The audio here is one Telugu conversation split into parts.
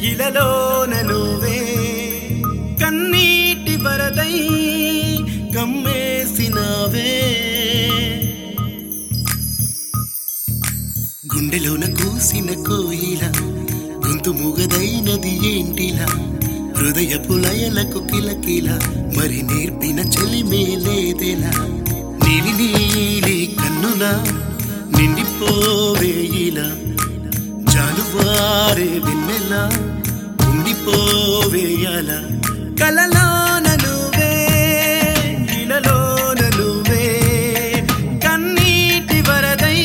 ఇలలోన నువ్వే కన్నీటి వరదై కమ్మేసినావే గుండెలోన కూసిన కోయిల గొంతు మూగదైనది ఏంటిలా హృదయపు లయలకు కిలకిల మరి నేర్పిన చెలిమే లేదెలా నీలి నీలి కన్నుల నిండిపోవే ఇలా జాలువారే వెన్నెల ఉండిపోవేయాల కలలోన నువ్వే ఇలలోన నువ్వే కన్నీటి వరదై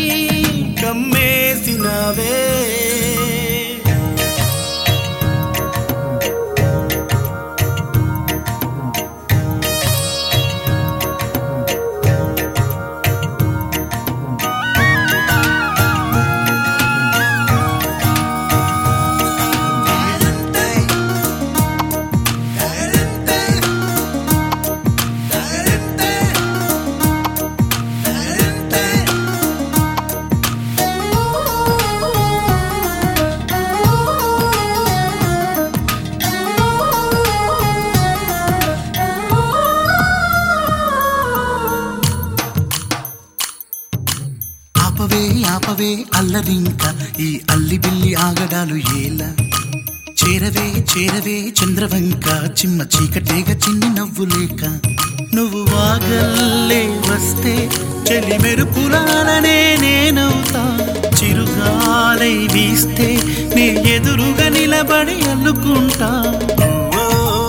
కమ్మేసినవే ఆపవే ఆపవే అల్లరింక ఈ అల్లి బిల్లి ఆగడాలు ఏలా చేరవే చేరవే చంద్రవంక చిమ్మ చీకటేగ చిన్ని నవ్వులేక నువ్వు వాగల్లే వస్తే చెలి మెరుపులాలనే నేనవుతా చిరుగాలై వీస్తే నీ ఎదురుగా నిలబడి అల్లుకుంటా ఓ,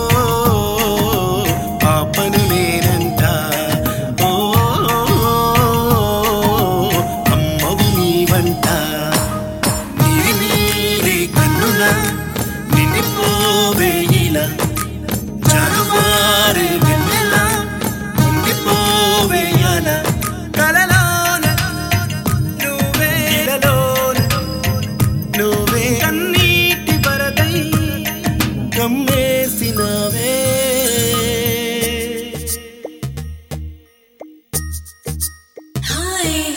పాపను నేనంట ఓ, అమ్మవు నీవంట నీలి నీలి కన్నుల నిండిపోవే ఇలా జాలువారే వెన్నెల ఉండిపోవేయాల కలలోన నువ్వే ఇలలోన నువ్వే కన్నీటి వరదై కమ్మేసినవే Hi.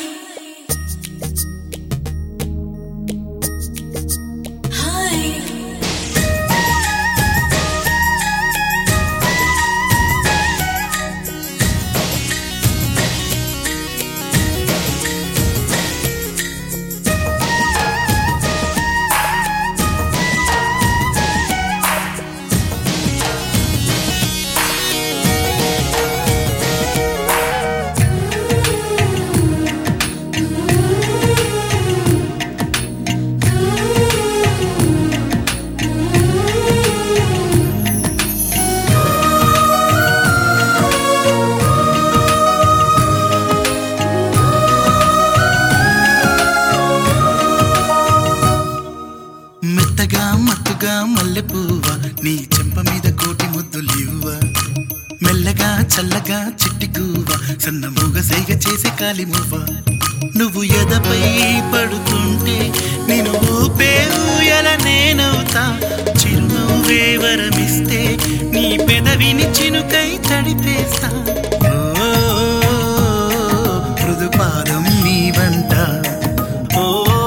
Hi. మెత్తగా మత్తుగా మల్లెపువ్వ నీ చెంప మీద కోటి ముద్దులివ్వ మెల్లగా చల్లగా చిట్టి గువ్వ సన్న మూగ సైగ చేసే కాలి మువ్వ నువ్వు ఎదపై పడుతుంటే నేను ఊపే ఊయల నేనవుతా చిరునవ్వే వరమిస్తే నీ పెదవిని చినుకై తడిపేస్తా ఓ, మృదు పాదం నీ వంట ఓ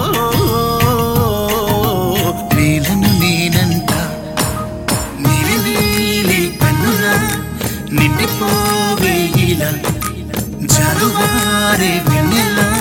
నీలను నేనంట నీలి నీలి కన్నుల నిండిపోవే ఇలా జలువారే వెన్నెల